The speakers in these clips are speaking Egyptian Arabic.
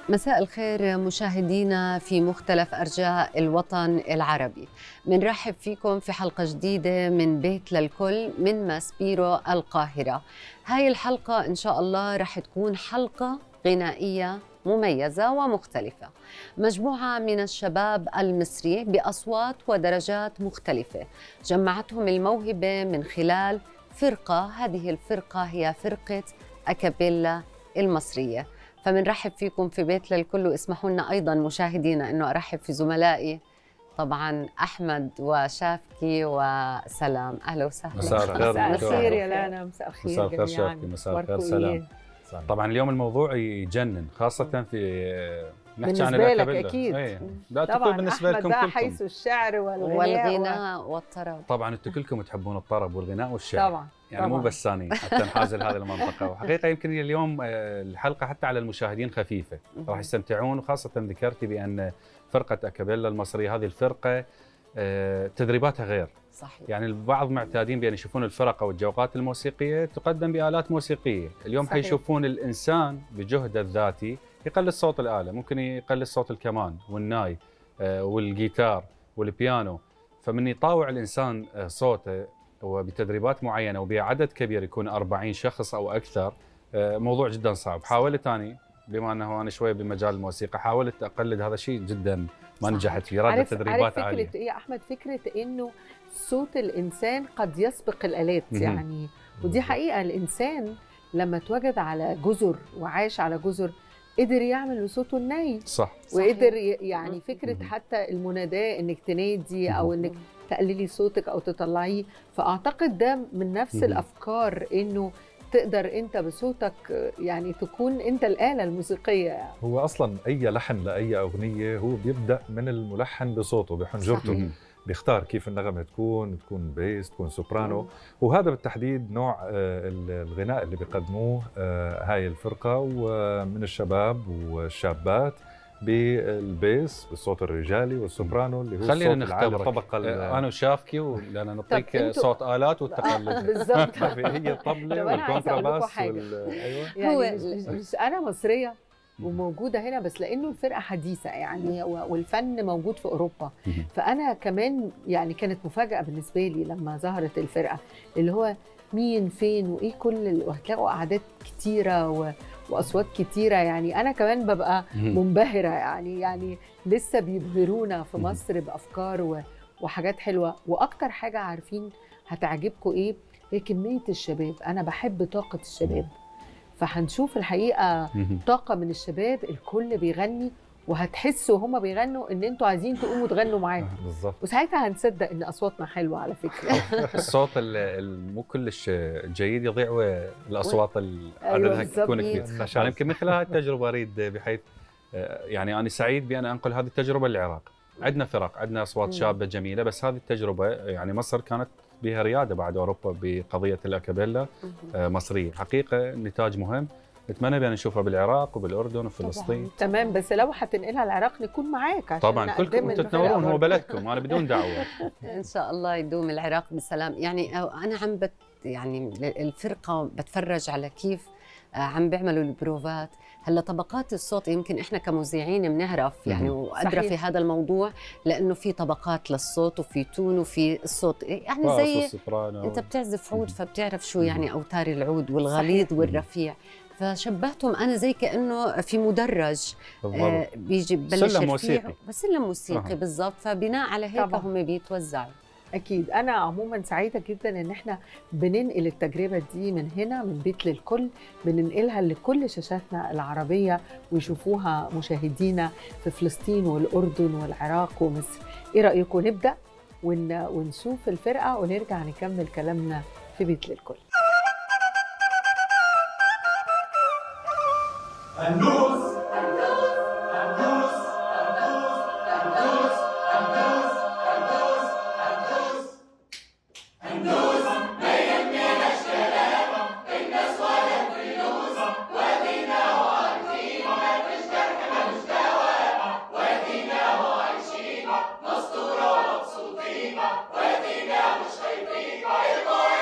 مساء الخير مشاهدينا في مختلف أرجاء الوطن العربي منرحب فيكم في حلقة جديدة من بيت للكل من ماسبيرو القاهرة هاي الحلقة إن شاء الله رح تكون حلقة غنائية مميزة ومختلفة مجموعة من الشباب المصري بأصوات ودرجات مختلفة جمعتهم الموهبة من خلال فرقة هذه الفرقة هي فرقة أكابيلا المصرية فمنرحب فيكم في بيت للكل واسمحوا لنا ايضا مشاهدينا انه ارحب في زملائي طبعا احمد وشافكي وسلام اهلا وسهلا مساء الخير مساء دكتور. الخير يا لانا مساء الخير مساء الخير جميعاً. شافكي، مساء الخير أخباركم سلام. إيه؟ طبعا اليوم الموضوع يجنن خاصة في نحكي عن بالنسبة لك الأكابيلا. أكيد. إيه. لا طبعا تكون بالنسبة أحمد لكم بقى كلكم حيث الشعر والغناء والغناء والطرب طبعا انتم كلكم تحبون الطرب والغناء و... والشعر طبعا يعني مو طبعاً. بس ثاني حتى نحاز لهذه المنطقة وحقيقة يمكن اليوم آه، الحلقة حتى على المشاهدين خفيفة راح يستمتعون وخاصة ذكرتي بأن فرقة أكابيلا المصرية هذه الفرقة آه، تدريباتها غير صحيح يعني البعض معتادين بأن يشوفون الفرق أو الجوقات الموسيقية تقدم بآلات موسيقية اليوم صحيح. حيشوفون الإنسان بجهده الذاتي يقلد صوت الآلة ممكن يقلد صوت الكمان والناي آه، والجيتار والبيانو فمن يطاوع الإنسان آه، صوته وبتدريبات معينة وبعدد كبير يكون 40 شخص أو أكثر آه، موضوع جدا صعب حاولت أنا بما أنه أنا شوية بمجال الموسيقى حاولت أقلد هذا الشيء جدا ما صح. نجحت فيه راد عارف تدريبات عارف فكرة عالية إيه يا أحمد فكرة إنه صوت الإنسان قد يسبق الآلات مهم. يعني ودي حقيقة الإنسان لما اتوجد على جزر وعاش على جزر قدر يعمل بصوته الناي صح صحيح. وقدر ي- يعني مم. فكرة مهم. حتى المناداة إنك تنادي أو مهم. إنك تقللي صوتك او تطلعيه فاعتقد ده من نفس مهم. الافكار انه تقدر انت بصوتك يعني تكون انت الاله الموسيقيه يعني. هو اصلا اي لحن لاي اغنيه هو بيبدا من الملحن بصوته بحنجرته صحيح. بيختار كيف النغمه تكون تكون بيس تكون سوبرانو وهذا بالتحديد نوع آه، الغناء اللي بيقدموه آه، هاي الفرقه ومن الشباب والشابات بالبيس بالصوت الرجالي والسوبرانو اللي هو خلينا الصوت العالي نختبرك الطبقه ال- آه، انا وشافكي ولان نعطيك انتوا- صوت الات والتقلد بالظبط ما في هي الطبله طب أنا عايزة أقول لكم والكونتراباس حاجة. وال... ايوه يعني هو- مش, مش, مش انا مصريه وموجوده هنا بس لانه الفرقه حديثه يعني و- والفن موجود في اوروبا مهم. فانا كمان يعني كانت مفاجاه بالنسبه لي لما ظهرت الفرقه اللي هو مين فين وايه كل ال- وهتلاقوا اعداد كتيره و... واصوات كتيره يعني انا كمان ببقى مهم. منبهره يعني يعني لسه بيبهرونا في مهم. مصر بافكار و... وحاجات حلوه واكتر حاجه عارفين هتعجبكم ايه هي كميه الشباب انا بحب طاقه الشباب فهنشوف الحقيقه مهم. طاقه من الشباب الكل بيغني وهتحسوا هما بيغنوا ان انتوا عايزين تقوموا تغنوا معاهم بالضبط وساعتها هنصدق ان اصواتنا حلوه على فكره الصوت ال- ال- مو كلش جيد يضيع والاصوات ال- أيوة عددها بالضبط. تكون كبير النشاط. انا يمكن مثل هذه التجربه اريد بحيث آه، يعني انا سعيد بان انقل هذه التجربه للعراق عندنا فرق عندنا اصوات مم. شابه جميله بس هذه التجربه يعني مصر كانت بها رياده بعد اوروبا بقضيه الاكابيلا آه، مصريه حقيقه نتاج مهم نتمنى بان نشوفها بالعراق وبالاردن وفلسطين تمام بس لو هتنقلها العراق نكون معاك عشان طبعا نقدم كلكم انتم الفرقة تنورون هو برضه. بلدكم انا بدون دعوه ان شاء الله يدوم العراق بسلام يعني انا عم بت يعني الفرقه بتفرج على كيف آه، عم بيعملوا البروفات هلا طبقات الصوت يمكن احنا كمذيعين بنعرف يعني مهم. وادرى في صحيح. هذا الموضوع لانه في طبقات للصوت وفي تون وفي الصوت يعني راس زي والسوبرانو. انت بتعزف عود مهم. فبتعرف شو مهم. يعني اوتار العود والغليظ صحيح. والرفيع فشبهتهم انا زي كانه في مدرج بالضبط. آه بيجي ببلش سلم الرفيع موسيقي. سلم موسيقي أها. بالضبط فبناء على هيك طبعاً. هم بيتوزعوا اكيد انا عموما سعيده جدا ان احنا بننقل التجربه دي من هنا من بيت للكل بننقلها لكل شاشاتنا العربيه ويشوفوها مشاهدينا في فلسطين والاردن والعراق ومصر ايه رايكم نبدا ون... ونشوف الفرقه ونرجع نكمل كلامنا في بيت للكل النوس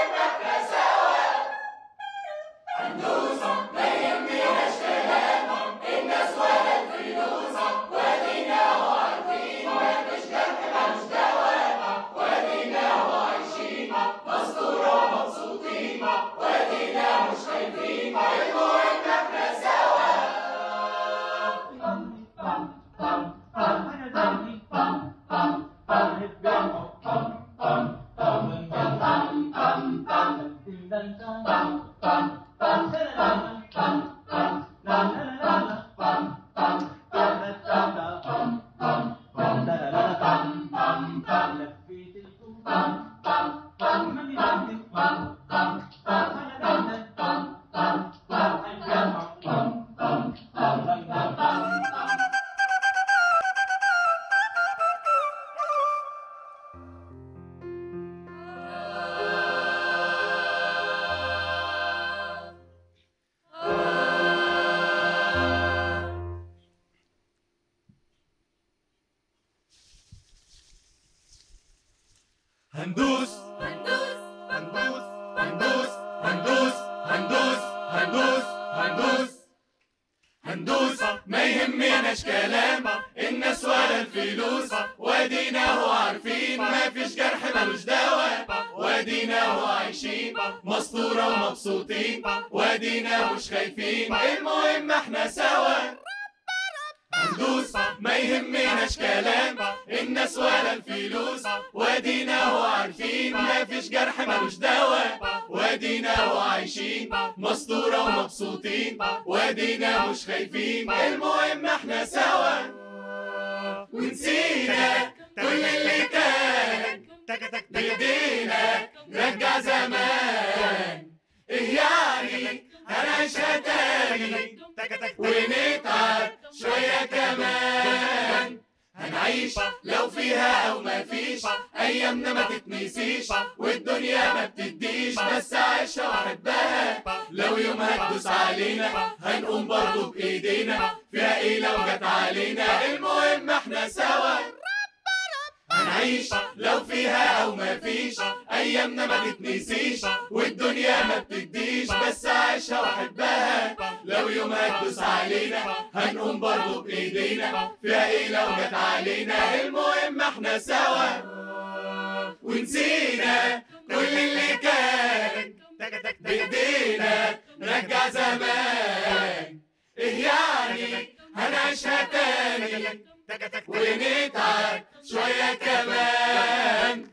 النوس ما يهمناش كلامك هندوس هندوس ما يهمناش كلام الناس ولا الفلوس وادينا هو عارفين ما فيش جرح ملوش دواء وادينا هو عايشين مسطورة ومبسوطين وادينا مش خايفين المهم احنا سوا هندوس ما يهمناش كلام الناس ولا الفلوس وادينا هو عارفين ما فيش جرح ملوش دواء وادينا هو عايشين مسطورة ومبسوطين وادينا مش خايفين المهم احنا سوا ونسينا كل اللي كان بايدينا نرجع زمان ايه يعني هنعيشها تاني ونتعب شوية كمان هنعيش لو فيها أو ما فيش أيامنا ما تتنسيش والدنيا ما بتديش بس عيشها وحبها لو يومها تدوس علينا هنقوم برضو بإيدينا فيها إيه لو جت علينا المهم إحنا سوا هنعيش لو فيها او ما فيش ايامنا ما تتنسيش والدنيا ما بتديش بس عيشها واحبها لو يومها تدوس علينا هنقوم برضو بايدينا فيها ايه لو جت علينا المهم احنا سوا ونسينا كل اللي كان بايدينا نرجع زمان ايه يعني هنعيشها تاني ونتعب شوية كمان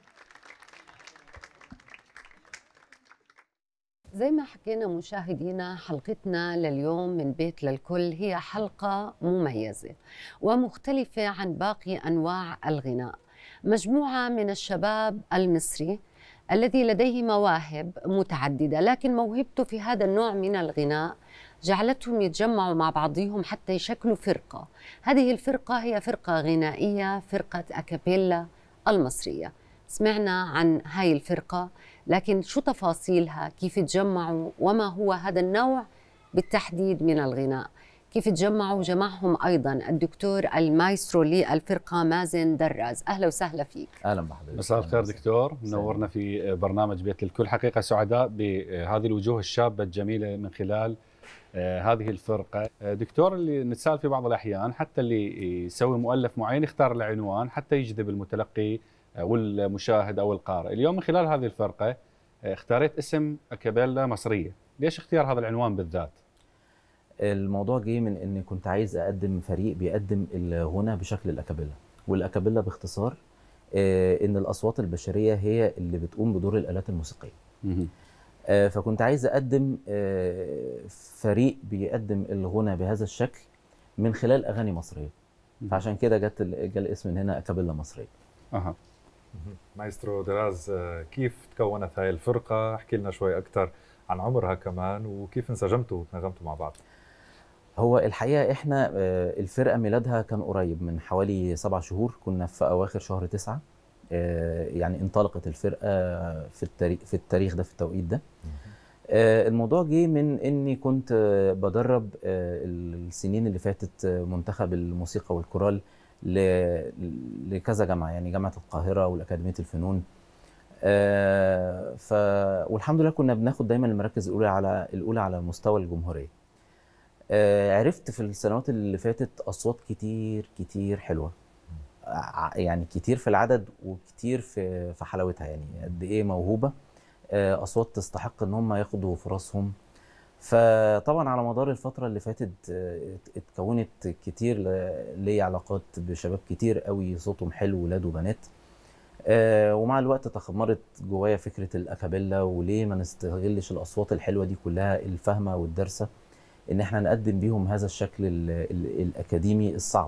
زي ما حكينا مشاهدينا حلقتنا لليوم من بيت للكل هي حلقة مميزة ومختلفة عن باقي أنواع الغناء مجموعة من الشباب المصري الذي لديه مواهب متعددة لكن موهبته في هذا النوع من الغناء جعلتهم يتجمعوا مع بعضهم حتى يشكلوا فرقة هذه الفرقة هي فرقة غنائية فرقة أكابيلا المصرية سمعنا عن هاي الفرقة لكن شو تفاصيلها كيف تجمعوا وما هو هذا النوع بالتحديد من الغناء كيف تجمعوا جمعهم أيضا الدكتور المايسترو للفرقة مازن دراز أهلا وسهلا فيك اهلا بحضرتك مساء الخير دكتور منورنا في برنامج بيت للكل حقيقة سعداء بهذه الوجوه الشابة الجميلة من خلال آه، هذه الفرقة آه، دكتور اللي نتساءل في بعض الأحيان حتى اللي يسوي مؤلف معين يختار العنوان حتى يجذب المتلقي آه، والمشاهد أو القارئ اليوم من خلال هذه الفرقة اختاريت اسم أكابيلا مصرية ليش اختيار هذا العنوان بالذات؟ الموضوع جه من ان كنت عايز اقدم فريق بيقدم الغنى بشكل الاكابيلا والاكابيلا باختصار آه، ان الاصوات البشريه هي اللي بتقوم بدور الالات الموسيقيه مهم. آه، فكنت عايز اقدم آه، فريق بيقدم الغنى بهذا الشكل من خلال اغاني مصريه فعشان كده جت ال- جه الاسم من هنا اكابيلا مصريه أها مايسترو دراز آه، كيف تكونت هاي الفرقة احكي لنا شوي أكثر عن عمرها كمان وكيف انسجمتوا وتناغمتوا مع بعض هو الحقيقه احنا آه، الفرقه ميلادها كان قريب من حوالي سبع شهور كنا في اواخر شهر تسعة آه، يعني انطلقت الفرقه في التاريخ في التاريخ ده في التوقيت ده آه، الموضوع جه من اني كنت آه، بدرب آه، السنين اللي فاتت آه، منتخب الموسيقى والكورال ل- لكذا جامعه يعني جامعه القاهره والاكاديميه الفنون آه، ف والحمد لله كنا بناخد دايما المراكز الاولى على الاولى على مستوى الجمهوريه آه، عرفت في السنوات اللي فاتت اصوات كتير كتير حلوه ع- يعني كتير في العدد وكتير في في حلاوتها يعني قد ايه موهوبه آه، اصوات تستحق ان هم ياخدوا فرصهم فطبعا على مدار الفتره اللي فاتت آه، ات- اتكونت كتير ل- ليا علاقات بشباب كتير قوي صوتهم حلو ولاد وبنات آه، ومع الوقت تخمرت جوايا فكره الاكابيلا وليه ما نستغلش الاصوات الحلوه دي كلها الفاهمه والدارسه ان احنا نقدم بيهم هذا الشكل ال ال الاكاديمي الصعب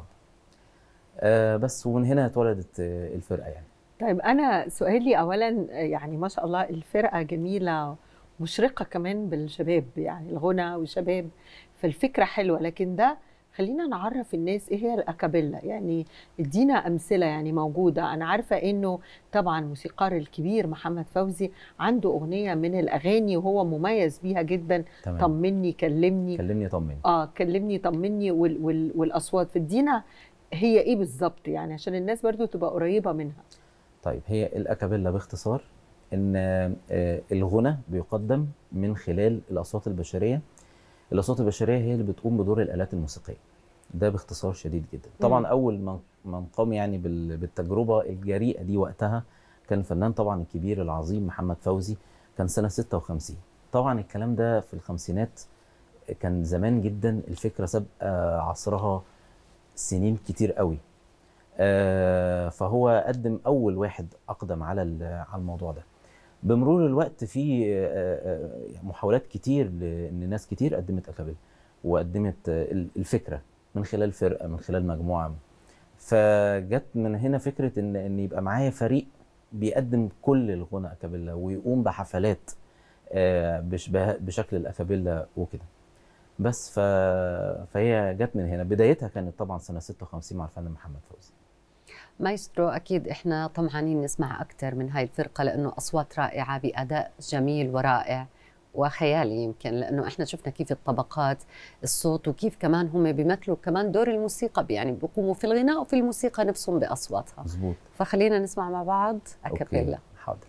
آه، بس ومن هنا اتولدت آه، الفرقه يعني طيب انا سؤالي اولا يعني ما شاء الله الفرقه جميله مشرقه كمان بالشباب يعني الغنى والشباب فالفكره حلوه لكن ده خلينا نعرف الناس ايه هي الاكابيلا يعني ادينا امثله يعني موجوده انا عارفه انه طبعا الموسيقار الكبير محمد فوزي عنده اغنيه من الاغاني وهو مميز بيها جدا تمام طمني كلمني كلمني طمني اه كلمني طمني وال وال والاصوات فادينا هي ايه بالظبط يعني عشان الناس برضو تبقى قريبه منها طيب هي الاكابيلا باختصار ان آه، الغنى بيقدم من خلال الاصوات البشريه الاصوات البشريه هي اللي بتقوم بدور الالات الموسيقيه ده باختصار شديد جدا طبعا مم. اول من من قام يعني بال- بالتجربه الجريئه دي وقتها كان الفنان طبعا الكبير العظيم محمد فوزي كان سنه 56 طبعا الكلام ده في الخمسينات كان زمان جدا الفكره سابقه عصرها سنين كتير قوي آه، فهو قدم اول واحد اقدم على ال- على الموضوع ده بمرور الوقت في آه، آه، محاولات كتير لان ناس كتير قدمت اكابيل وقدمت آه، ال- الفكره من خلال فرقه من خلال مجموعه فجت من هنا فكره ان ان يبقى معايا فريق بيقدم كل الغنى اكابيلا ويقوم بحفلات آه، بش- به- بشكل الاكابيلا وكده بس ف... فهي جت من هنا بدايتها كانت طبعا سنه 56 مع الفنان محمد فوزي مايسترو اكيد احنا طمعانين نسمع اكثر من هاي الفرقه لانه اصوات رائعه باداء جميل ورائع وخيالي يمكن لانه احنا شفنا كيف الطبقات الصوت وكيف كمان هم بيمثلوا كمان دور الموسيقى يعني بيقوموا في الغناء وفي الموسيقى نفسهم باصواتها مظبوط فخلينا نسمع مع بعض اكابيلا اوكي حاضر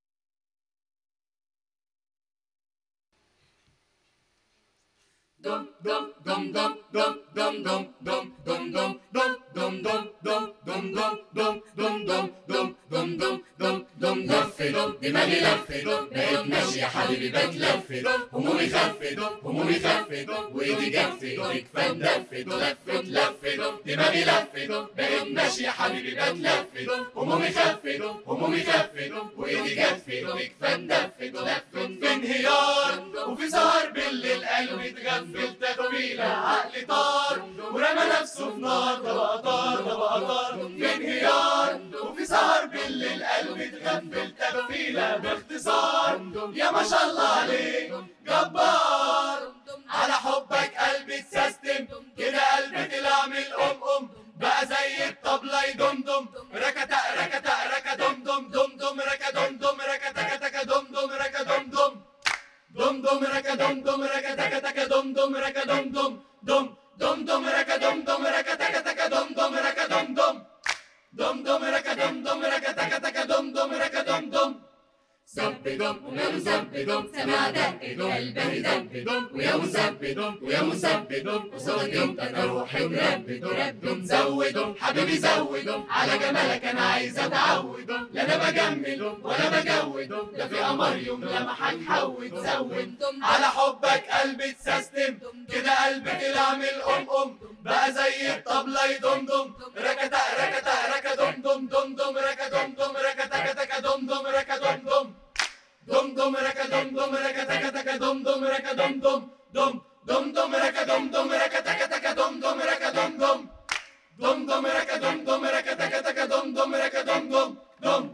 لف دماغي لف بقيت ماشي يا حبيبي بتلف همومي خفت همومي خفت وايدي جفت ركفان دفت لفت لفت دماغي لفت بقيت ماشي يا حبيبي بتلف همومي خفت همومي خفت وايدي جفت ركفان دفت لفت في انهيار وفي سهر بالليل قلبي اتغفل تغفيله عقلي طار ورمى نفسه في نار ده بقى طار ده بقى طار في انهيار وفي سهر بالليل قلبي اتغفل تغفيله باختصار يا ما شاء الله عليك جبار على حبك قلبي اتسيستم كده قلبي طلع من الام ام بقى زي الطبلة يدمدم ركتا ركتا ركا دم دم دم دم ركا دم دم ركا تكا تكا دم دم ركا دم دم دم دم ركا دم دم ركا تكا تكا دم دم ركا دم دم دم دم دم ركا دم دم ركا تكا تكا دم دم ركا دم دم دم دم ركا دم دم ركا تكا تكا دم دم ركا دم دم زب دم ويا مزب دم سمع دق دم قلبي دب دم ويا مزب دم ويا مزب دم وصوت يوم انا روحي مرب دم رب زود حبيبي زود على جمالك انا عايز اتعود لا انا بجمل ولا بجود ده في قمر يوم لمحك حود زود على حبك قلبي اتسيستم كده قلبي طلع من الام ام بقى زي الطبلة يدمدم ركتا ركتا ركا دم دم دم دم ركا دم دم ركا تكا تكا دم دم ركا دم دم دم دم ركا دم دم ركا تكا تكا دم دم ركا دم دم دم دم دم ركا دم دم ركا تكا تكا دم دم ركا دم دم دم دم ركا دم دم ركا تكا تكا دم دم ركا دم دم دم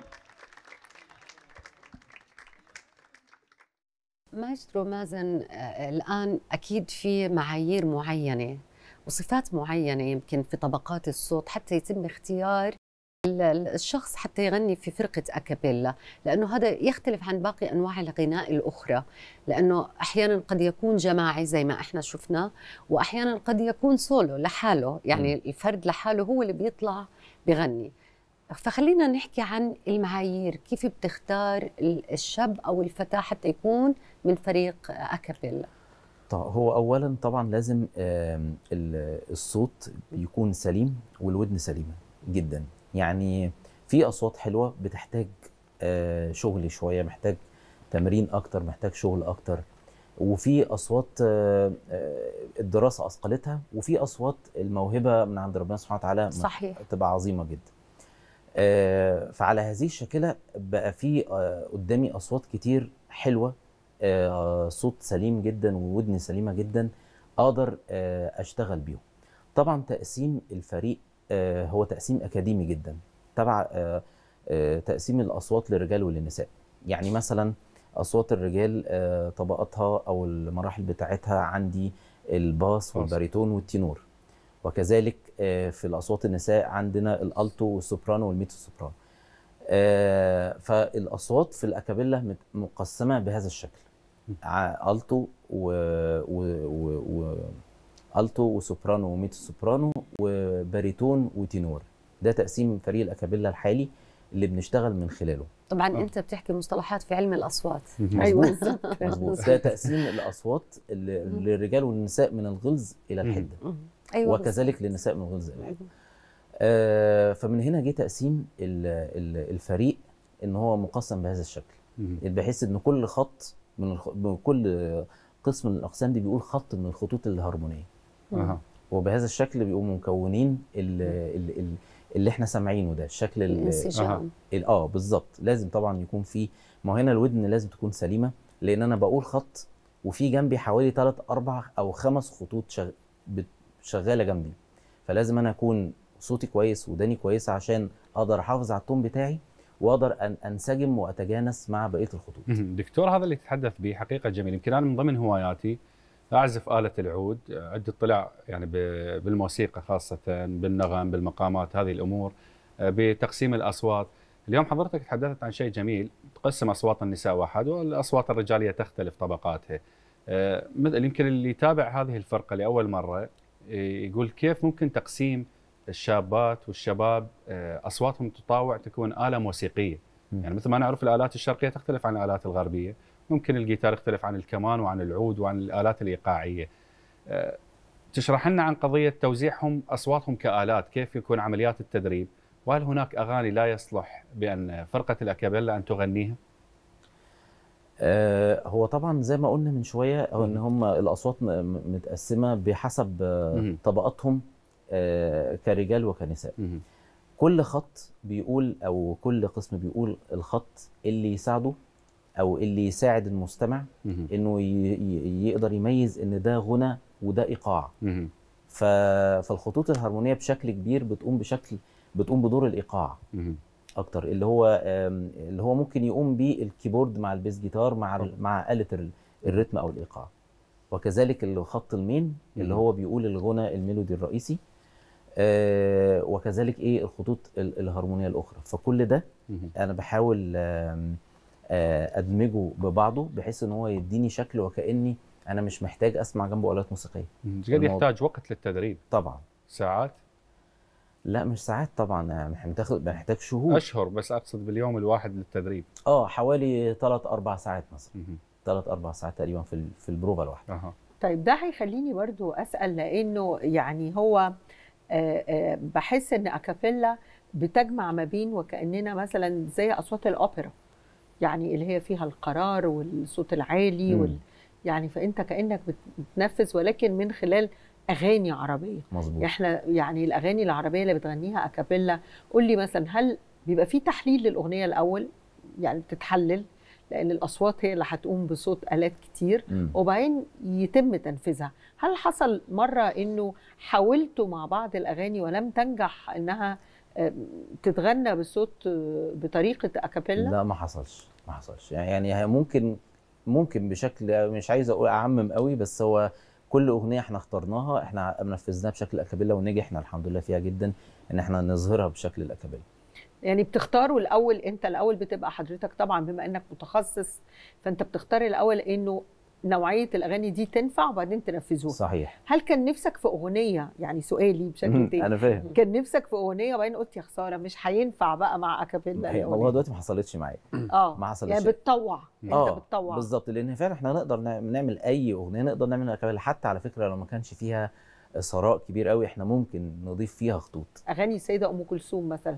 مايسترو مازن آه، الآن أكيد في معايير معينة وصفات معينة يمكن في طبقات الصوت حتى يتم اختيار ال- ال- الشخص حتى يغني في فرقة أكابيلا لأنه هذا يختلف عن باقي أنواع الغناء الأخرى لأنه أحيانا قد يكون جماعي زي ما إحنا شفنا وأحيانا قد يكون سولو لحاله يعني الفرد لحاله هو اللي بيطلع بغني فخلينا نحكي عن المعايير كيف بتختار ال- الشاب أو الفتاة حتى يكون من فريق أكابيلا طب هو اولا طبعا لازم آم، ال- الصوت يكون سليم والودن سليمه جدا يعني في اصوات حلوه بتحتاج آه، شغل شويه محتاج تمرين اكتر محتاج شغل اكتر وفي اصوات آه، آه، الدراسه اثقلتها وفي اصوات الموهبه من عند ربنا سبحانه وتعالى صحيح تبقى عظيمه جدا آه، فعلى هذه الشاكله بقى في آه، قدامي اصوات كتير حلوه آه، صوت سليم جدا وودن سليمه جدا اقدر آه، اشتغل بيهم طبعا تقسيم الفريق آه، هو تقسيم اكاديمي جدا تبع آه، آه، تقسيم الاصوات للرجال وللنساء يعني مثلا اصوات الرجال آه، طبقاتها او المراحل بتاعتها عندي الباس والباريتون والتينور وكذلك آه، في الاصوات النساء عندنا الالتو والسوبرانو والميتو سوبرانو آه، فالاصوات في الاكابيلا مت- مقسمه بهذا الشكل ع- التو و... و... و... و... التو وسوبرانو وميتو سوبرانو وباريتون وتينور ده تقسيم فريق الاكابيلا الحالي اللي بنشتغل من خلاله طبعا آه. انت بتحكي مصطلحات في علم الاصوات ايوه مظبوط مظبوط ده تقسيم الاصوات ل- للرجال والنساء من الغلظ الى مم. الحده مم. ايوه وكذلك للنساء من الغلظ الى الحده آه، فمن هنا جه تقسيم ال- ال- الفريق ان هو مقسم بهذا الشكل مهم. بحيث ان كل خط من, الخ... من كل قسم من الاقسام دي بيقول خط من الخطوط الهارمونيه أها. وبهذا الشكل بيقوموا مكونين ال... ال... ال... اللي احنا سامعينه ده الشكل ال... الانسجام ال- اه بالظبط لازم طبعا يكون في ما هو هنا الودن لازم تكون سليمه لان انا بقول خط وفي جنبي حوالي 3 4 او خمس خطوط شغ... بت- شغاله جنبي فلازم انا اكون صوتي كويس وداني كويسه عشان اقدر احافظ على التون بتاعي واقدر أن انسجم واتجانس مع بقيه الخطوط مهم. دكتور هذا اللي تتحدث به حقيقه جميل يمكن انا من ضمن هواياتي اعزف اله العود عندي اطلاع يعني ب- بالموسيقى خاصه بالنغم بالمقامات هذه الامور آه، بتقسيم الاصوات اليوم حضرتك تحدثت عن شيء جميل تقسم اصوات النساء واحد والاصوات الرجاليه تختلف طبقاتها آه، مثل يمكن اللي يتابع هذه الفرقه لاول مره آه، يقول كيف ممكن تقسيم الشابات والشباب آه، اصواتهم تطاوع تكون اله موسيقيه مم. يعني مثل ما نعرف الالات الشرقيه تختلف عن الالات الغربيه ممكن الجيتار يختلف عن الكمان وعن العود وعن الالات الايقاعيه آه، تشرح لنا عن قضيه توزيعهم اصواتهم كالات كيف يكون عمليات التدريب وهل هناك اغاني لا يصلح بان فرقه الاكابيلا ان تغنيها آه، هو طبعا زي ما قلنا من شويه هو ان هم الاصوات م- م- متقسمه بحسب آه، مهم. طبقاتهم آه، كرجال وكنساء مهم. كل خط بيقول او كل قسم بيقول الخط اللي يساعده او اللي يساعد المستمع مهم. انه ي- ي- يقدر يميز ان ده غنى وده ايقاع مهم. ف- فالخطوط الهارمونيه بشكل كبير بتقوم بشكل بتقوم بدور الايقاع مهم. اكتر اللي هو آم، اللي هو ممكن يقوم بيه الكيبورد مع البيس جيتار مع ال- مع آلة ال- الريتم او الايقاع وكذلك الخط المين اللي مم. هو بيقول الغنى الميلودي الرئيسي آه، وكذلك ايه الخطوط ال- الهارمونيه الاخرى فكل ده مهم. انا بحاول آم، آه، ادمجه ببعضه بحيث ان هو يديني شكل وكاني انا مش محتاج اسمع جنبه الات موسيقيه مهم. قد الموضوع- يحتاج وقت للتدريب طبعا ساعات لا مش ساعات طبعا يعني احنا بناخد بنحتاج شهور اشهر بس اقصد باليوم الواحد للتدريب اه حوالي 3 4 ساعات مثلا مهم. ثلاث اربع ساعات تقريبا في ال- في البروفه الواحده اها طيب ده هيخليني برضو اسال لانه يعني هو آه، آه، بحس ان اكابيلا بتجمع ما بين وكاننا مثلا زي اصوات الاوبرا يعني اللي هي فيها القرار والصوت العالي مم. وال يعني فانت كانك بت- بتنفذ ولكن من خلال اغاني عربيه مظبوط احنا يعني الاغاني العربيه اللي بتغنيها اكابيلا قول لي مثلا هل بيبقى في تحليل للاغنيه الاول يعني بتتحلل لان الاصوات هي اللي هتقوم بصوت الات كتير مم. وبعدين يتم تنفيذها هل حصل مرة انه حاولتوا مع بعض الاغاني ولم تنجح انها آه، تتغنى بصوت آه، بطريقة اكابيلا لا ما حصلش ما حصلش يعني يعني هي ممكن ممكن بشكل مش عايز اقول اعمم قوي بس هو كل اغنيه احنا اخترناها احنا نفذناها بشكل اكابيلا ونجحنا الحمد لله فيها جدا ان احنا نظهرها بشكل الاكابيلا يعني بتختاروا الاول انت الاول بتبقى حضرتك طبعا بما انك متخصص فانت بتختار الاول انه نوعية الاغاني دي تنفع وبعدين تنفذوها صحيح هل كان نفسك في اغنية يعني سؤالي بشكل تاني انا فاهم كان نفسك في اغنية وبعدين قلت يا خسارة مش هينفع بقى مع اكابيلا هي الأغنية. هو دلوقتي ما حصلتش معايا اه ما حصلش يعني بتطوع انت اه بتطوع بالظبط لان فعلا احنا نقدر نع- نعمل اي اغنيه نقدر نعمل اكابيلا حتى على فكره لو ما كانش فيها ثراء كبير قوي احنا ممكن نضيف فيها خطوط اغاني السيده ام كلثوم مثلا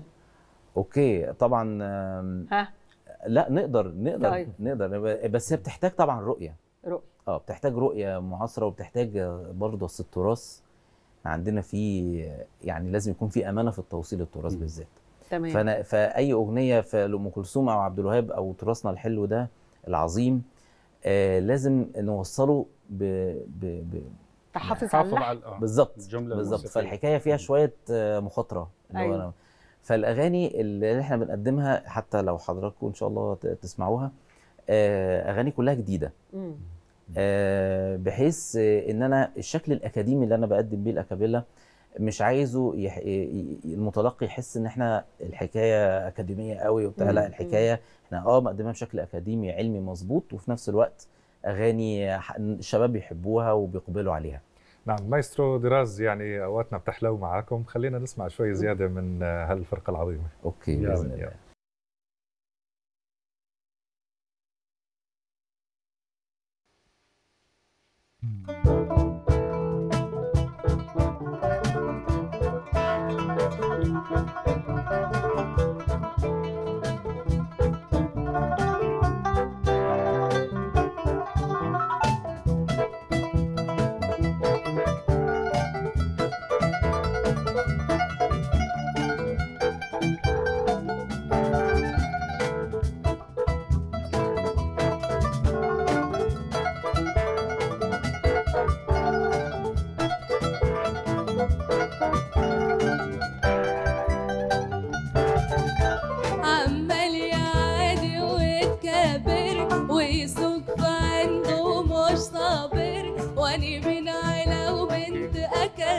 اوكي طبعا آم، ها لا نقدر نقدر طيب. نقدر بس هي بتحتاج طبعا رؤيه رؤية اه بتحتاج رؤيه معاصره وبتحتاج برضه اصل التراث عندنا في يعني لازم يكون في امانه في التوصيل التراث مم. بالذات تمام فانا فاي اغنيه في لام كلثوم او عبد الوهاب او تراثنا الحلو ده العظيم آه لازم نوصله ب... ب... ب... تحافظ على حافظ اللحن على آه. بالظبط الجملة بالظبط الموسيقية. فالحكايه فيها شويه آه، مخاطره اللي هو أيوة. أنا- فالاغاني اللي احنا بنقدمها حتى لو حضراتكم ان شاء الله ت- تسمعوها آه، اغاني كلها جديده مم. آه، بحيث آه، ان انا الشكل الاكاديمي اللي انا بقدم بيه الاكابيلا مش عايزه يح... ي- ي- المتلقي يحس ان احنا الحكايه اكاديميه قوي وبتاع مم. لا الحكايه احنا اه مقدمها بشكل اكاديمي علمي مظبوط وفي نفس الوقت اغاني ح- الشباب بيحبوها وبيقبلوا عليها نعم مايسترو دراز يعني اوقاتنا بتحلو معاكم خلينا نسمع شوي زياده من آه، هالفرقه العظيمه اوكي يا باذن رب. الله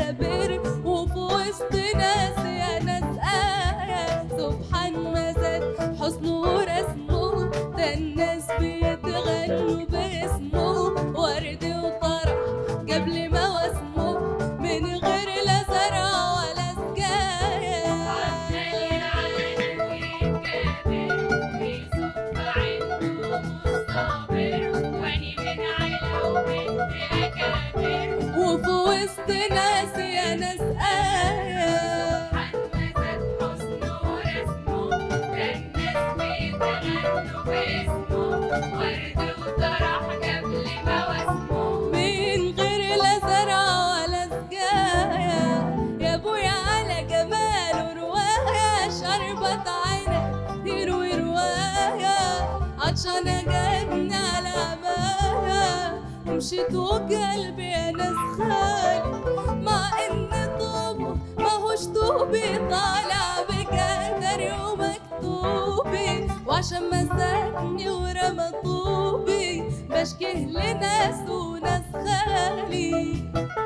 أكابر وفي وسط ناس يا ناس آية سبحان ما زاد حسنه ورسمه ده الناس بيتغنوا باسمه ورد وطرح قبل ما واسمه من غير لا زرع ولا سجاية عمال يعاني ويتكابر ويصب عنده مستعبر واني من عيلة وبنت أكابر وفي وسط ناس يا ناس آية حنزت حسنه ورسمه ده الناس بيتغنوا باسمه ورد وطرح قبل ما واسمه من غير لا زرع ولا سجاية يا ابويا على جماله رواية شربت عينك يروي رواية عطشانة جاتني على عباية مشيت وقلبي يا ناس خالي مع ان طوبه ماهوش طوبي طالع بقدري ومكتوبي وعشان مسكني ورمى طوبي بشكيه لناس وناس خالي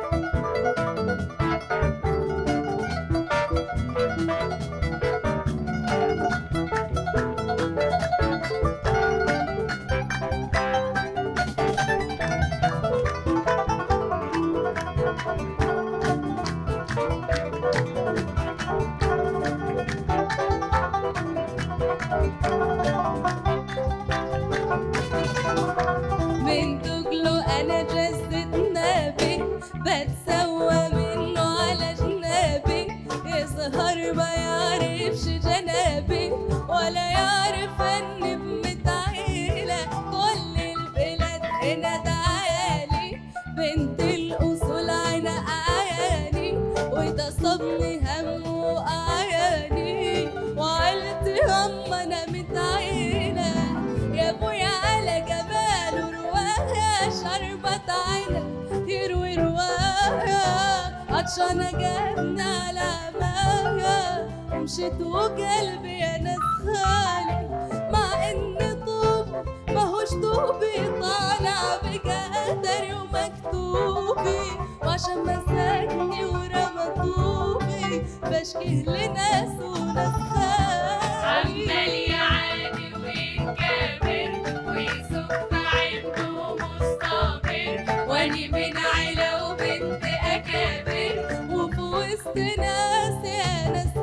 من دجله انا جسد نبي بتسوى منه على جنابي يظهر ما يعرفش جنابي ولا يعرف اني بمتعيلة كل البلاد هنا تعالي بنت الاصول عنا اعياني وده صبني هم واعياني وعيلتي هم انا متعيلة يا ابويا على جماله رواية شربت عينك يروي رواية عطشانة جاتني على عماية ومشيت وقلبي يا ناس خالي مع ان طوب ماهوش طوبي طالع بقدري ومكتوبي وعشان مسكني ورمى طوبي بشكيه لناس وناس خالي عمال يعاني ويتكابر ويصب عنده مستعبر واني من عيلة وبنت أكابر وفي وسط ناس يا ناس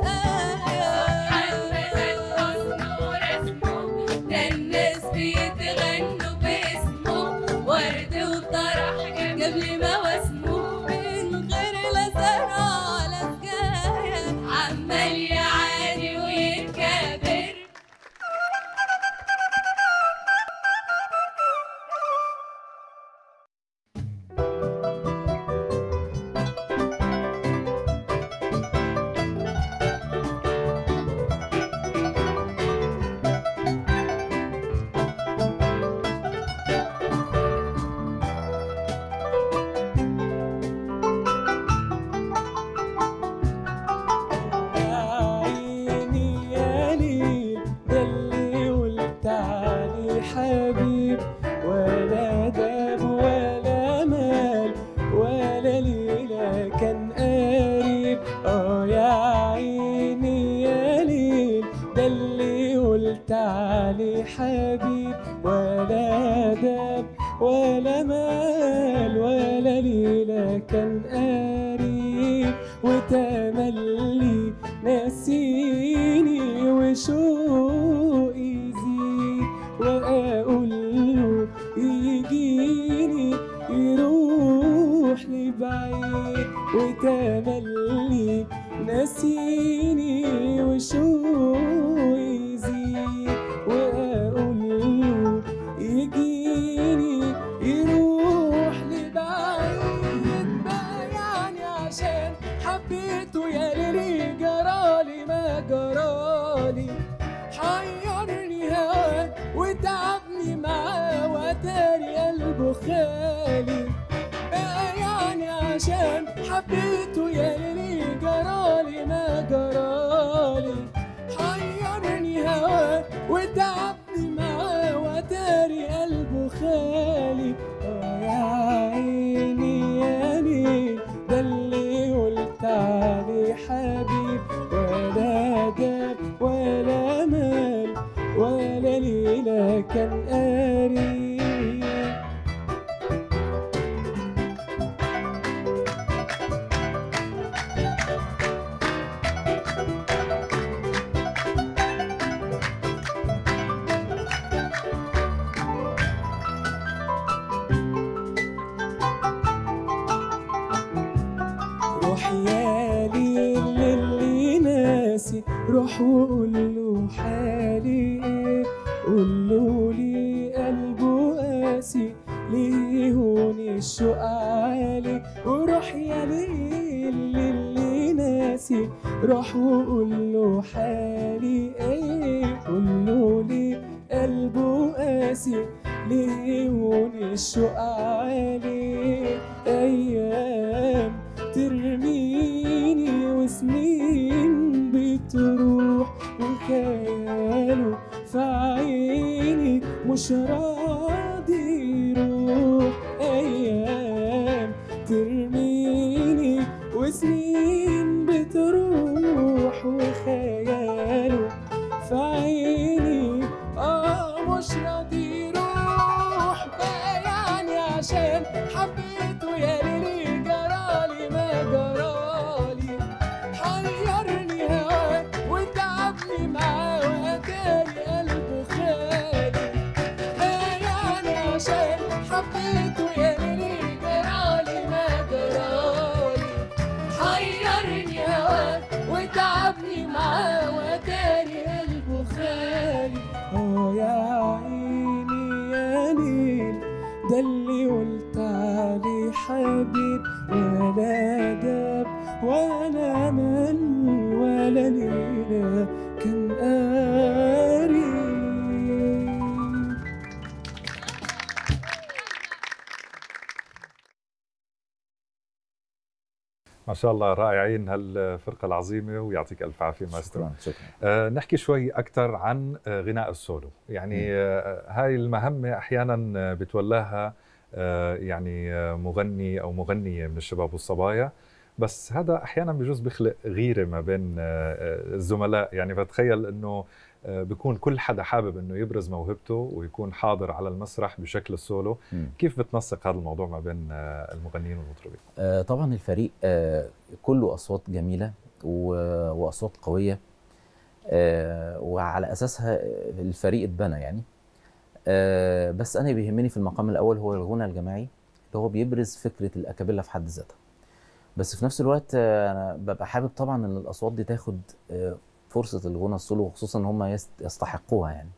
ده الناس بيتغنوا باسمه ورد وطرح قبل ما واسمه من غير لا زرع ولا سجاية عمال يعاني ويتكابر عيني يا ليل ده اللي قلت عليه حبيب ولا داب ولا مال ولا ليلة كان قريب اه يا عيني يا ليل ده اللي قلت عليه حبيب ولا داب ولا مال ولا ليلة كان قريب وتملي ناسيني وشوقي يزيد واقول له يجيني يروح لبعيد وتملي ناسيني وشوقي يزيد واقول له يجيني يروح لبعيد بقى يعني عشان حبيته يا ليلي جرالي ما جرالي حيرني هواك وتعبني معاه وتاري قلبه خالي بقى يعني عشان حبيته يا ليلي جرالي ما جرالي حيرني هواك وتعبني معاه وتاري قلبه خالي اه يا عيني يا ليل ده اللي قلت روح يا ليل للي ناسي روح وقول له حالي ايه قول له لي قلبه قاسي ليه هون الشوق عالي وروح يا ليل للي ناسي روح وقول له حالي ايه قول له لي قلبه قاسي ليه هون الشوق عالي ايام ترميني وسنين بتروح وخياله في عيني مش راضي يروح ايام ترميني وسنين بتروح وخياله في عيني اه مش راضي يروح بقى يعني عشان حبيته يا ليلي جرالي ما جرالي حيرني هواك وتعبني معاه وهداني قلبه خالي بقى يعني عشان حبيته يا ليلي جرالي ما جرالي حيرني هواك وتعبني معاه وهداني قلبه خالي اه يا عيني يا ليل ده اللي قلت عليه حبيب ولا داب ولا من ولا ليلة كان قريب ما شاء الله رائعين هالفرقه العظيمه ويعطيك الف عافيه ماسترو شكرا شكرا آه نحكي شوي اكثر عن آه غناء السولو يعني آه هاي المهمه احيانا آه، بتولاها آه يعني آه مغني او مغنيه من الشباب والصبايا بس هذا احيانا بجوز بيخلق غيره ما بين آه، آه، الزملاء يعني بتخيل انه آه، بيكون كل حدا حابب انه يبرز موهبته ويكون حاضر على المسرح بشكل السولو مم. كيف بتنسق هذا الموضوع ما بين آه، المغنيين والمطربين آه، طبعا الفريق آه، كله اصوات جميله و- واصوات قويه آه، وعلى اساسها آه، الفريق اتبنى يعني آه، بس انا بيهمني في المقام الاول هو الغنى الجماعي اللي هو بيبرز فكره الاكابيلا في حد ذاتها بس في نفس الوقت آه، انا ببقى حابب طبعا ان الاصوات دي تاخد آه، فرصه الغنى السولو وخصوصا ان هم يست- يستحقوها يعني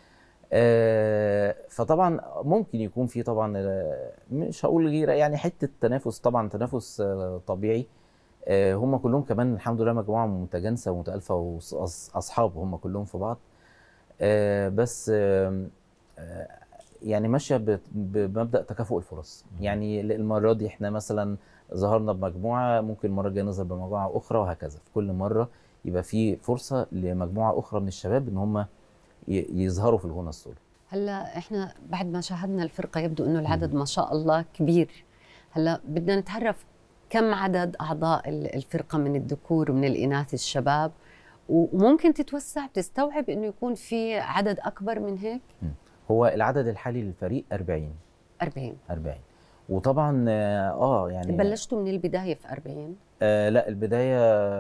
آه، فطبعا ممكن يكون في طبعا آه، مش هقول غيره يعني حته تنافس طبعا تنافس آه، طبيعي آه، هم كلهم كمان الحمد لله مجموعه متجانسه ومتالفه واصحاب هم كلهم في بعض آه، بس آم، آه، يعني ماشيه ب- بمبدا تكافؤ الفرص يعني المره دي احنا مثلا ظهرنا بمجموعه ممكن المره الجايه نظهر بمجموعه اخرى وهكذا في كل مره يبقى في فرصه لمجموعه اخرى من الشباب ان هم ي- يظهروا في الغنى السولو هلا احنا بعد ما شاهدنا الفرقه يبدو انه العدد ما شاء الله كبير هلا بدنا نتعرف كم عدد اعضاء ال- الفرقه من الذكور ومن الاناث الشباب و- وممكن تتوسع تستوعب انه يكون في عدد اكبر من هيك هو العدد الحالي للفريق 40 40 40 وطبعا اه آه، يعني بلشتوا من البدايه في 40 آه لا البدايه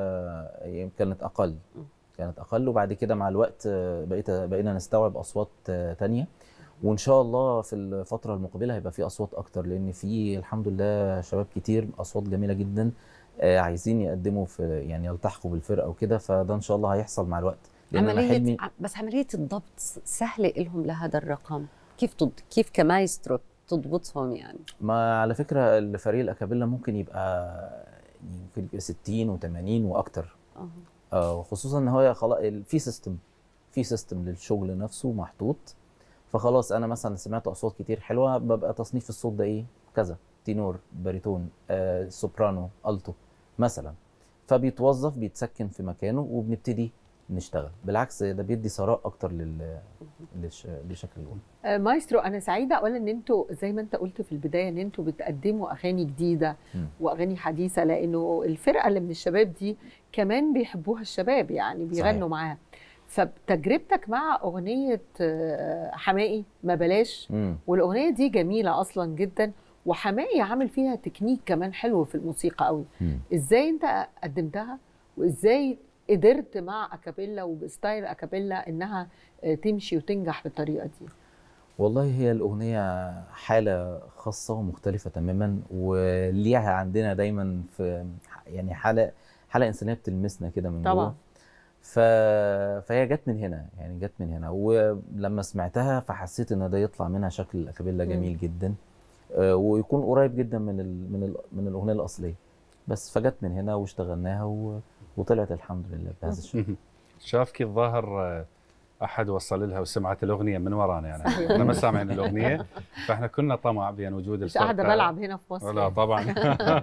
آه، كانت اقل كانت اقل وبعد كده مع الوقت آه، بقيت بقينا نستوعب اصوات آه، تانية وان شاء الله في الفتره المقبله هيبقى في اصوات اكتر لان في الحمد لله شباب كتير اصوات جميله جدا آه، عايزين يقدموا في يعني يلتحقوا بالفرقه وكده فده ان شاء الله هيحصل مع الوقت لان انا عمليه حلمي ع- بس عمليه الضبط س- سهله لهم لهذا الرقم كيف تض... كيف كمايسترو تضبطهم يعني ما على فكره الفريق الاكابيلا ممكن يبقى يمكن يبقى 60 و80 واكتر آه. آه، خصوصا ان هو خلاص في سيستم في سيستم للشغل نفسه محطوط فخلاص انا مثلا سمعت اصوات كتير حلوه ببقى تصنيف الصوت ده ايه كذا تينور باريتون آه، سوبرانو التو مثلا فبيتوظف بيتسكن في مكانه وبنبتدي نشتغل بالعكس ده بيدي ثراء اكتر لل للش... لشكل الغنى آه، مايسترو انا سعيده اولا ان انتوا زي ما انت قلت في البدايه ان انتوا بتقدموا اغاني جديده مم. واغاني حديثه لانه الفرقه اللي من الشباب دي كمان بيحبوها الشباب يعني بيغنوا صحيح. معاها فتجربتك مع اغنيه آه، حماقي ما بلاش مم. والاغنيه دي جميله اصلا جدا وحماقي عامل فيها تكنيك كمان حلو في الموسيقى قوي مم. ازاي انت قدمتها وازاي قدرت مع اكابيلا وبستايل اكابيلا انها آه، تمشي وتنجح بالطريقه دي والله هي الأغنية حالة خاصة ومختلفة تماما وليها عندنا دايما في يعني حاله حاله انسانيه بتلمسنا كده من طبعاً. جوه ف... فهي جت من هنا يعني جت من هنا ولما سمعتها فحسيت ان ده يطلع منها شكل الاكابيلا مم. جميل جدا آه، ويكون قريب جدا من ال... من ال... من الاغنيه الاصليه بس فجت من هنا واشتغلناها و... وطلعت الحمد لله بهذا الشكل شافك الظاهر آه، احد وصل لها وسمعت الاغنيه من ورانا يعني صحيح. احنا ما سامعين الاغنيه فاحنا كنا طمع بان وجود مش قاعده الفرقة. بلعب هنا في مصر لا طبعا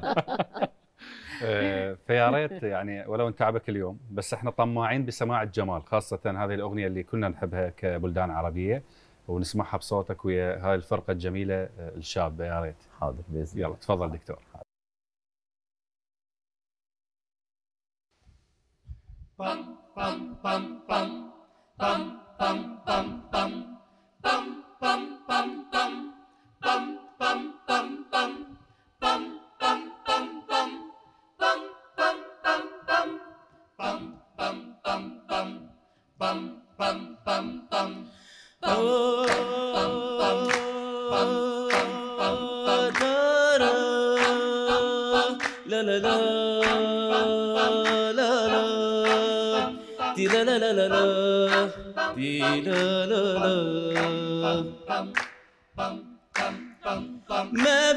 آه، فيا ريت يعني ولو ان تعبك اليوم بس احنا طماعين بسماع الجمال خاصه هذه الاغنيه اللي كنا نحبها كبلدان عربيه ونسمعها بصوتك ويا هاي الفرقه الجميله آه، الشابه يا ريت حاضر باذن الله يلا تفضل دكتور لا لا لا لا لا دي لا لا لا لا لا دي لا لا لا ما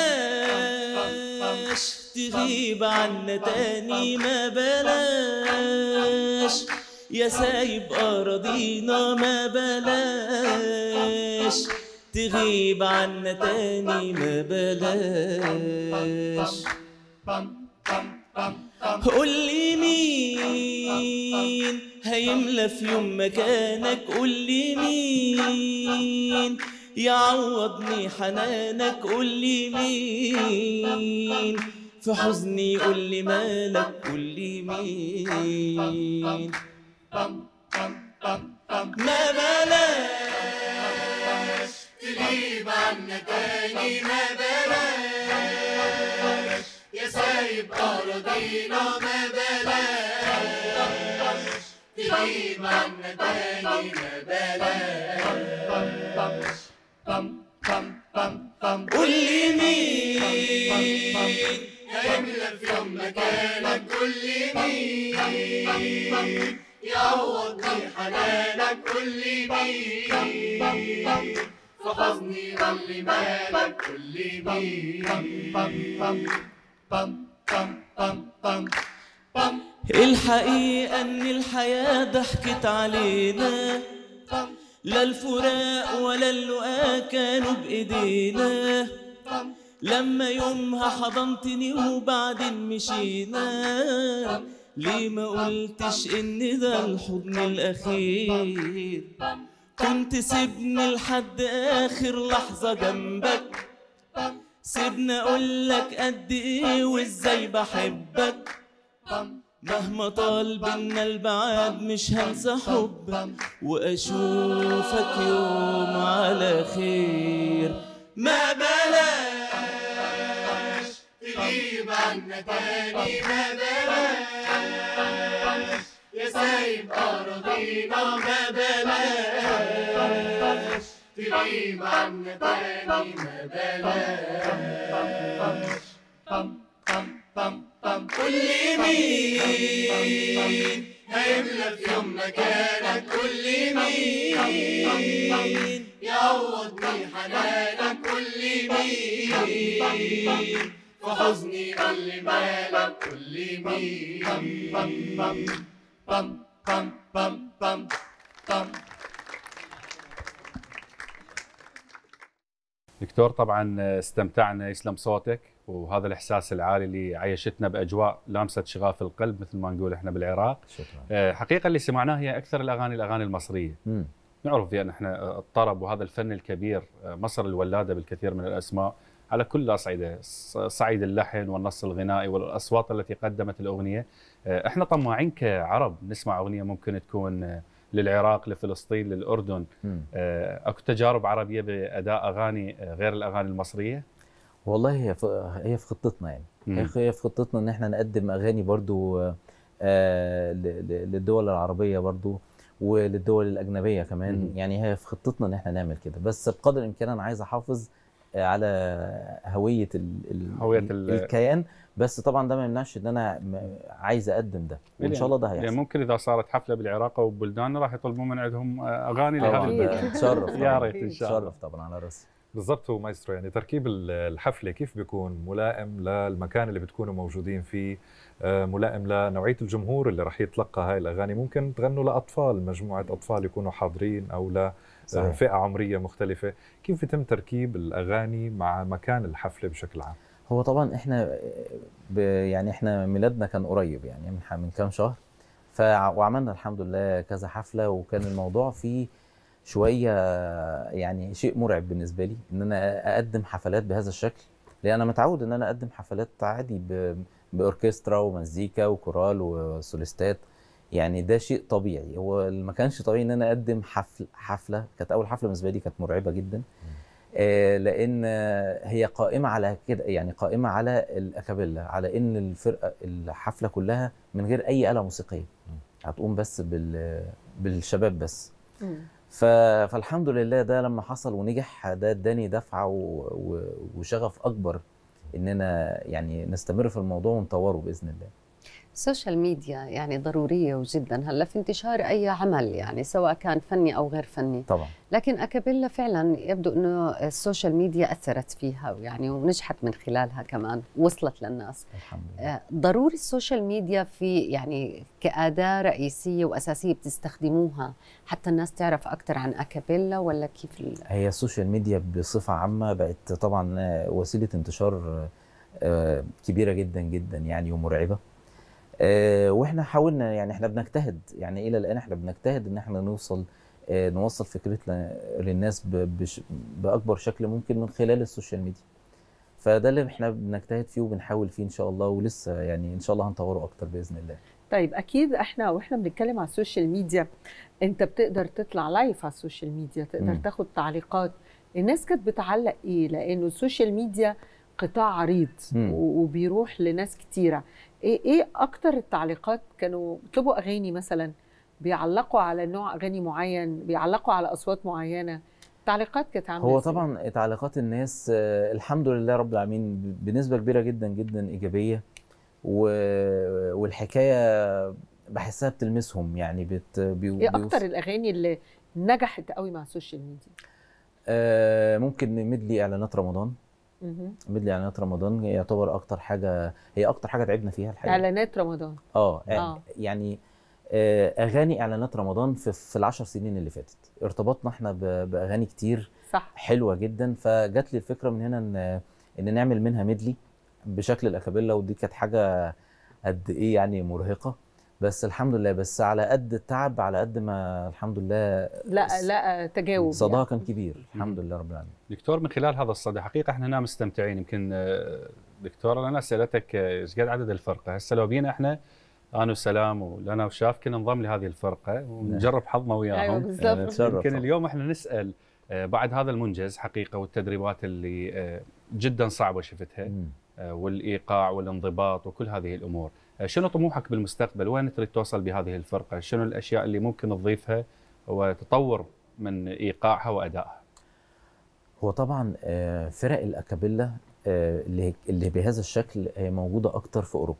بلاش تغيب عنا تاني ما بلاش يا سايب أراضينا ما بلاش تغيب عنا تاني ما بلاش قول لي مين هيملى في يوم مكانك قول لي مين يعوضني حنانك قول لي مين في حزني قول لي مالك قول لي مين ما بلاش تغيب عنا تاني ما بلاش يا سايب أراضينا ما بلاش تغيب عنا تاني ما بلاش قول لي مين هيملى في يوم مكانك قول لي مين يعوضني حنانك قول لي مين في حزني قول لي مالك قول لي مين الحقيقة إن الحياة ضحكت علينا لا الفراق ولا اللقاء كانوا بإيدينا لما يومها حضنتني وبعدين مشينا ليه ما قلتش إن ده الحضن الأخير كنت سيبني لحد آخر لحظة جنبك سيبني أقولك قد إيه وإزاي بحبك مهما طال بينا البعاد مش هنسى حبك واشوفك يوم على خير ما بلاش تغيب عنا تاني ما بلاش يا سايب أراضينا ما بلاش تغيب عنا تاني ما بلاش قول لي مين هيملى في يوم مكانك قول لي مين يعوضني حنانك قول لي مين في حزني قول لي مالك قول لي مين بم بم بم بم بم بم بم دكتور طبعا استمتعنا يسلم صوتك وهذا الاحساس العالي اللي عيشتنا باجواء لامسه شغاف القلب مثل ما نقول احنا بالعراق شكرا آه، حقيقه اللي سمعناه هي اكثر الاغاني الاغاني المصريه مم. نعرف بان احنا آه، الطرب وهذا الفن الكبير آه، مصر الولاده بالكثير من الاسماء على كل الاصعده ص- صعيد اللحن والنص الغنائي والاصوات التي قدمت الاغنيه آه، احنا طماعين كعرب نسمع اغنيه ممكن تكون آه، للعراق لفلسطين للاردن مم. آه، اكو تجارب عربيه باداء اغاني آه، غير الاغاني المصريه والله هي في هي في خطتنا يعني مم. هي هي في خطتنا ان احنا نقدم اغاني برضو آه، ل- ل- للدول العربيه برضو وللدول الاجنبيه كمان مم. يعني هي في خطتنا ان احنا نعمل كده بس بقدر الامكان انا عايز احافظ آه، على هويه ال ال هوية ال- ال- الكيان بس طبعا ده ما يمنعش ان انا م- عايز اقدم ده وان شاء الله ده يعني هيحصل ممكن اذا صارت حفله بالعراق او ببلدان راح يطلبون من عندهم آه، اغاني طبعا لهذا أكيد. البلد ده تشرف يا طبعاً. ريت ان شاء الله تشرف طبعا على راسي بالضبط هو مايسترو يعني تركيب ال- الحفله كيف بيكون ملائم للمكان اللي بتكونوا موجودين فيه آه، ملائم لنوعيه الجمهور اللي راح يتلقى هاي الاغاني ممكن تغنوا لاطفال مجموعه اطفال يكونوا حاضرين او صحيح. لفئه عمريه مختلفه كيف يتم تركيب الاغاني مع مكان الحفله بشكل عام هو طبعا احنا ب يعني احنا ميلادنا كان قريب يعني من ح- من كام شهر ف وعملنا الحمد لله كذا حفله وكان الموضوع فيه شويه يعني شيء مرعب بالنسبه لي ان انا اقدم حفلات بهذا الشكل لان انا متعود ان انا اقدم حفلات عادي ب- باوركسترا ومزيكا وكورال وسوليستات يعني ده شيء طبيعي هو اللي ما كانش طبيعي ان انا اقدم حفل حفله كانت اول حفله بالنسبه لي كانت مرعبه جدا آه، لان آه، هي قائمه على كده يعني قائمه على الاكابيلا على ان الفرقه الحفله كلها من غير اي آلة موسيقيه هتقوم بس بال بالشباب بس مم. ف... فالحمد لله ده لما حصل ونجح ده اداني دفعه و... و... وشغف اكبر اننا يعني نستمر في الموضوع ونطوره باذن الله السوشيال ميديا يعني ضرورية جدا هلا في انتشار أي عمل يعني سواء كان فني أو غير فني طبعا لكن أكابيلا فعلا يبدو أنه السوشيال ميديا أثرت فيها يعني ونجحت من خلالها كمان وصلت للناس الحمد لله آه، ضروري السوشيال ميديا في يعني كأداة رئيسية وأساسية بتستخدموها حتى الناس تعرف أكثر عن أكابيلا ولا كيف ال... هي السوشيال ميديا بصفة عامة بقت طبعا آه، وسيلة انتشار آه، كبيرة جدا جدا يعني ومرعبة آه، واحنا حاولنا يعني احنا بنجتهد يعني الى الان احنا بنجتهد ان احنا نوصل آه، نوصل فكرتنا للناس ب- بش- باكبر شكل ممكن من خلال السوشيال ميديا فده اللي احنا بنجتهد فيه وبنحاول فيه ان شاء الله ولسه يعني ان شاء الله هنطوره اكتر باذن الله طيب اكيد احنا واحنا بنتكلم على السوشيال ميديا انت بتقدر تطلع لايف على السوشيال ميديا تقدر مم. تاخد تعليقات الناس كانت بتعلق ايه لانه السوشيال ميديا قطاع عريض مم. و- وبيروح لناس كتيره ايه ايه اكتر التعليقات كانوا بيطلبوا اغاني مثلا بيعلقوا على نوع اغاني معين بيعلقوا على اصوات معينه التعليقات كانت عامله هو إزاي؟ طبعا تعليقات الناس آه، الحمد لله رب العالمين بنسبة كبيرة جدا جدا إيجابية و- والحكاية بحسها بتلمسهم يعني بت بي ايه بيوص- اكتر الاغاني اللي نجحت قوي مع السوشيال ميديا آه، ممكن مدلي إعلانات رمضان مهم. مدلي إعلانات رمضان يعتبر أكتر حاجة هي أكتر حاجة تعبنا فيها الحقيقة اعلانات رمضان اه آه. آه. يعني آه، أغاني إعلانات رمضان في, في العشر سنين اللي فاتت ارتبطنا احنا ب- بأغاني كتير صح حلوه جدا فجات لي الفكره من هنا ان ان نعمل منها ميدلي بشكل الاكابيلا ودي كانت حاجه قد ايه يعني مرهقه بس الحمد لله بس على قد التعب على قد ما الحمد لله لا لا تجاوب صداها يعني. كان كبير الحمد لله رب العالمين دكتور من خلال هذا الصدى حقيقه احنا هنا مستمتعين يمكن آه، دكتور انا سالتك آه، ايش قد عدد الفرقه هسه لو بينا احنا انا وسلام ولنا وشاف كنا ننضم لهذه الفرقه ونجرب حظنا وياهم ايوه بالظبط يعني نتشرف يمكن طبعاً. اليوم احنا نسال آه، بعد هذا المنجز حقيقه والتدريبات اللي آه، جدا صعبه شفتها مم. آه، والايقاع والانضباط وكل هذه الامور آه، شنو طموحك بالمستقبل وين تريد توصل بهذه الفرقه شنو الاشياء اللي ممكن تضيفها وتطور من ايقاعها وادائها هو طبعا آه، فرق الاكابيلا آه، اللي اللي بهذا الشكل هي موجوده اكتر في اوروبا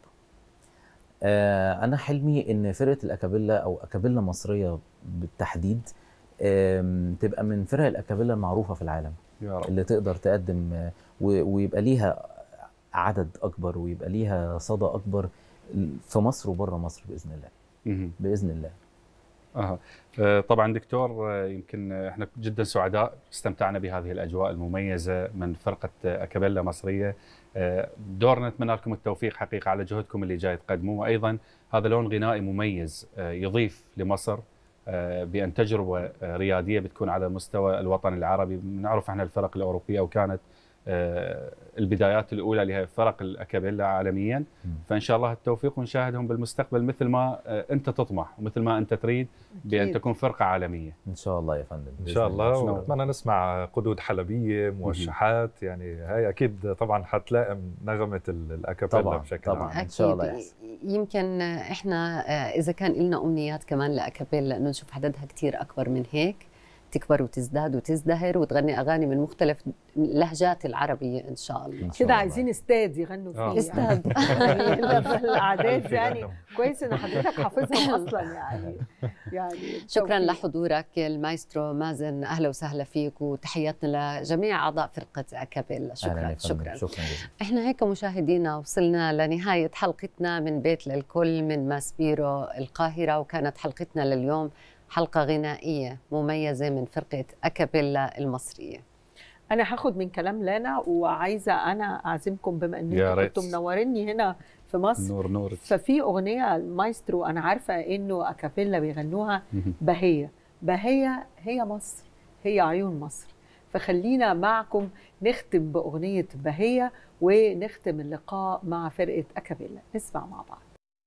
آه، انا حلمي ان فرقه الاكابيلا او اكابيلا مصريه بالتحديد آم، تبقى من فرق الاكابيلا المعروفه في العالم يا رب اللي تقدر تقدم آه، و- ويبقى ليها عدد اكبر ويبقى ليها صدى اكبر في مصر وبره مصر باذن الله مهم. باذن الله أها. آه، طبعا دكتور آه، يمكن آه، احنا جدا سعداء استمتعنا بهذه الاجواء المميزه من فرقه آه، اكابيلا مصريه آه، دورنا نتمنى لكم التوفيق حقيقه على جهدكم اللي جاي تقدموه وايضا هذا لون غنائي مميز آه، يضيف لمصر آه، بان تجربه آه، رياديه بتكون على مستوى الوطن العربي نعرف احنا الفرق الاوروبيه وكانت آه، البدايات الاولى لفرق الاكابيلا عالميا مم. فان شاء الله التوفيق ونشاهدهم بالمستقبل مثل ما آه، انت تطمح ومثل ما انت تريد بان أكيد. تكون فرقه عالميه ان شاء الله يا فندم ان بإذن شاء الله شكراً. ونتمنى نسمع قدود حلبيه موشحات يعني هاي اكيد طبعا حتلائم نغمه ال- الاكابيلا طبعاً، بشكل طبعاً. عام إن شاء الله أكيد. يحصل. يمكن احنا آه، اذا كان لنا امنيات كمان لاكابيلا انه نشوف عددها كتير اكبر من هيك تكبر وتزداد وتزدهر وتغني اغاني من مختلف اللهجات العربيه ان شاء الله إن شاء كده الله. عايزين استاد يغنوا آه. فيه استاد. يعني إلا الاعداد ألف يعني يغنوا. كويس ان حضرتك حافظهم اصلا يعني يعني شكرا توفيق. لحضورك المايسترو مازن اهلا وسهلا فيك وتحياتنا لجميع اعضاء فرقه اكابيلا أهلاً شكرا يا فندم. شكرا شكرا جزيلا احنا هيك مشاهدينا وصلنا لنهايه حلقتنا من بيت للكل من ماسبيرو القاهره وكانت حلقتنا لليوم حلقه غنائيه مميزه من فرقه اكابيلا المصريه انا هاخد من كلام لانا وعايزه انا اعزمكم بما يا انكم ريت. كنتم منوريني هنا في مصر نور نور ففي اغنيه المايسترو انا عارفه انه اكابيلا بيغنوها بهيه بهيه هي مصر هي عيون مصر فخلينا معكم نختم باغنيه بهيه ونختم اللقاء مع فرقه اكابيلا نسمع مع بعض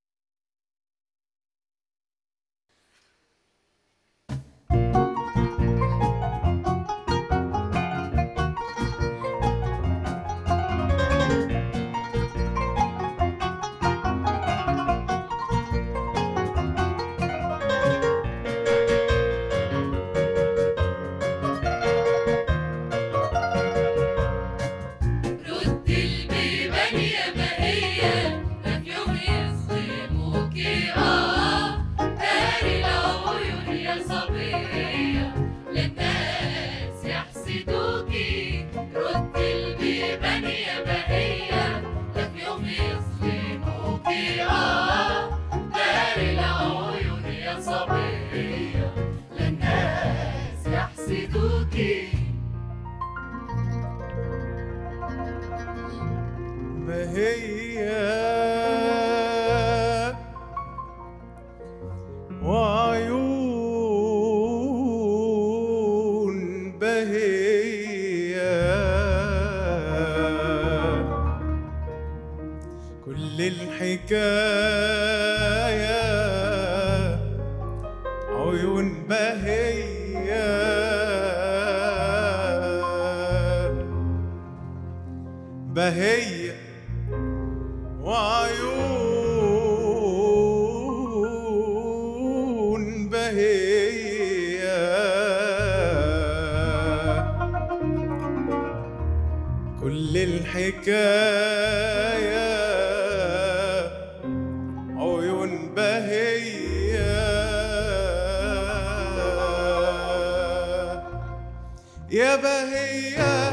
رد البيبان يا بهية ما في يوم يظلموكي اه داري العيون يا صبية للناس يحسدوكي رد البيبان يا بهية ما في يوم يظلموكي اه داري العيون يا صبية للناس يحسدوكي بهية وعيون بهية كل الحكاية عيون بهية بهية وعيون بهية كل الحكاية عيون بهية يا بهية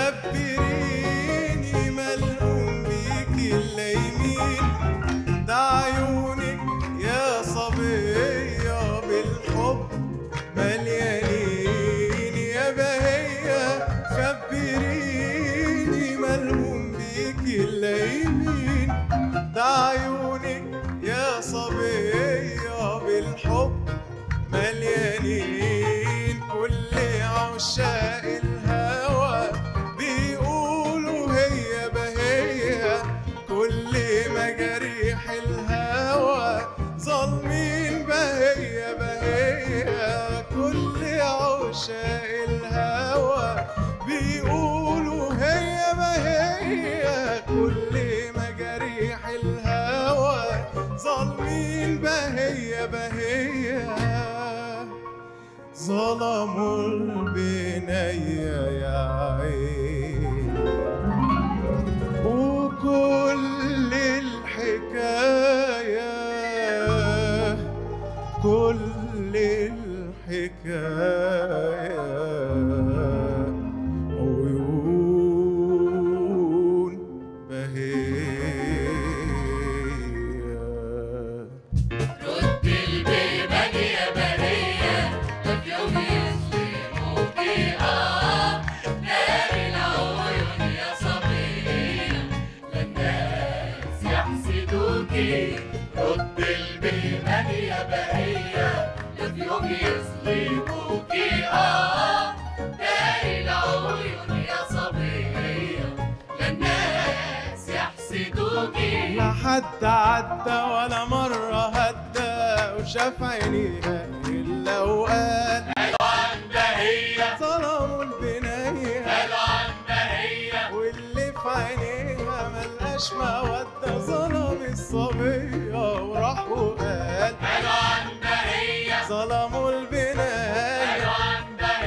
خبريني ملعون بيك الليمين ده عيونك يا صبية بالحب مليانين يا بهية خبريني ملعون بيك الليمين ده عيونك يا صبية بالحب مليانين كل عشاق الهوى بيقولوا هي بهية كل مجاريح الهوى ظالمين بهية بهية كل عشاق الهوى بيقولوا هي بهية كل مجاريح الهوى ظالمين بهية بهية ظلموا البنية يا عين وكل الحكاية كل الحكاية عيون بهية رد البيبان يا بهية ما في يوم يظلموكي اه نار العيون يا صبية للناس يحسدوكي رد البيبان يا بهية ما في يوم يظلموكي اه نار العيون يا صبية للناس يحسدوكي لا حد عدى ولا مرة هدى وشاف عينيها إلا وقال بهية ظلموا البنية قالوا عن بهية واللي في عينيها ملقاش مودة ظلم الصبية وراح وقال قالوا عن بهية ظلموا البناية قالوا عن بهية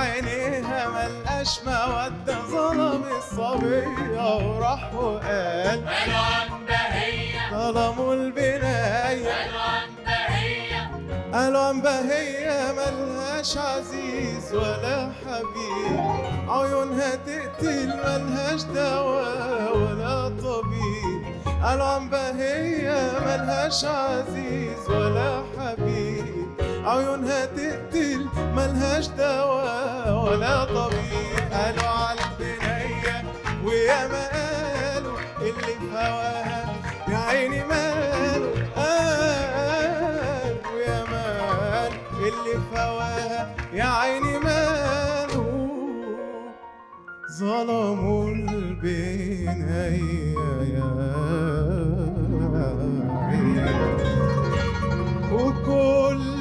عينيها ملقاش مودة ظلم الصبية وراح وقال قالوا عن بهية ظلموا البناية قالوا عن بهية قالوا عن بهية ملهاش عزيز ولا حبيب عيونها تقتل ملهاش دواء ولا طبيب قالوا عن بهية ملهاش عزيز ولا حبيب عيونها تقتل ملهاش دواء ولا طبيب قالوا على البنية ويا ما قالوا اللي في هواها يا عيني ماله قال ويا مال اللي في هواها يا عيني ماله ظلموا البنية يا عيني وكل